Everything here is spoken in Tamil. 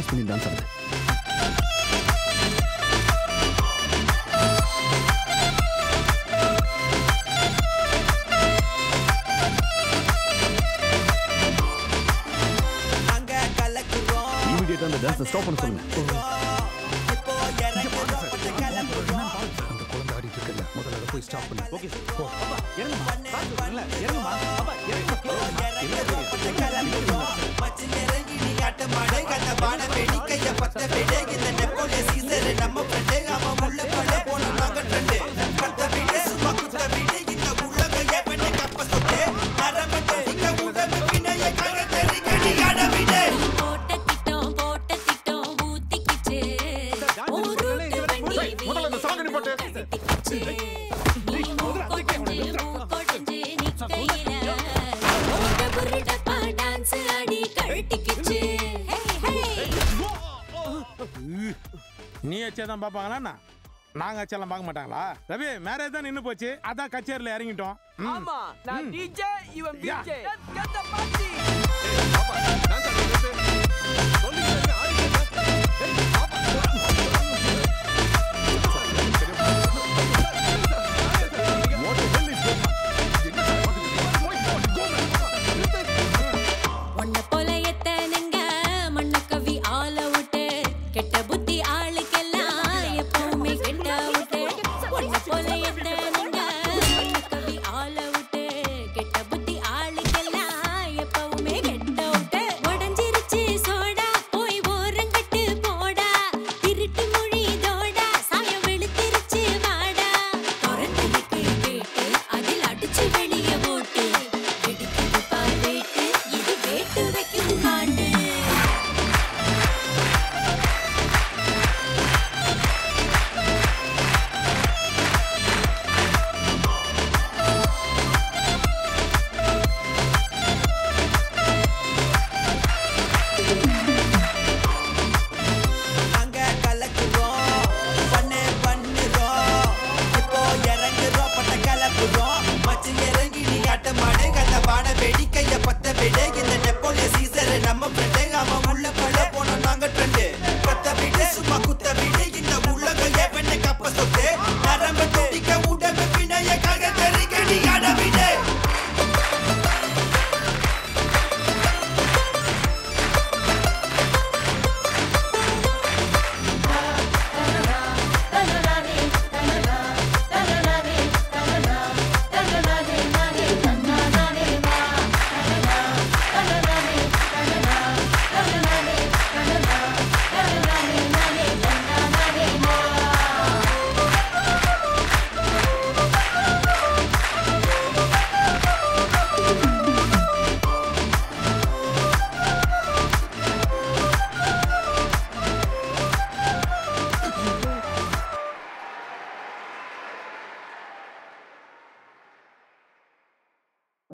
ரிலீஸ் பண்ணி டான்ஸ் ஆடுது இமீடியட்டா அந்த டான்ஸை ஸ்டாப் பண்ண சொல்லுங்க அந்த குழந்தை ஆடிட்டு இருக்குல்ல முதல்ல அதை போய் ஸ்டாப் பண்ணு ஓகே போ இறங்குமா இறங்குமா அப்பா இறங்குமா போட்ட திட்டம் போட்ட திட்டம் ஊத்திக்கிச்சு ஊருட்டு வண்டி முதல்ல இந்த சாங்கை நிப்பாட்டு. கட்டிக்கிச்சு நீ மூக்கொடைஞ்சு மூக்கொடைஞ்சு நிக்கையில புருட புருடப்பா டான்ஸ் ஆடி கழட்டிக்கிச்சு ஹே ஹே நீ வச்சதான் பார்ப்பாங்களா என்ன? நாங்க வச்செல்லாம் பார்க்க மாட்டாங்களா ரவி மேரேஜ் தான் நின்னு போச்சு அதான் கச்சேரியில இறங்கிட்டோம் ம். ஆமா நான் ம். டிஜே இவன் யா. பிஜே get the party பாப்பா டான்ஸ் ஆடுறது சொல்லிட்டு இருக்க, ஆடிட்டு இருக்க. ஏய், பாப்பா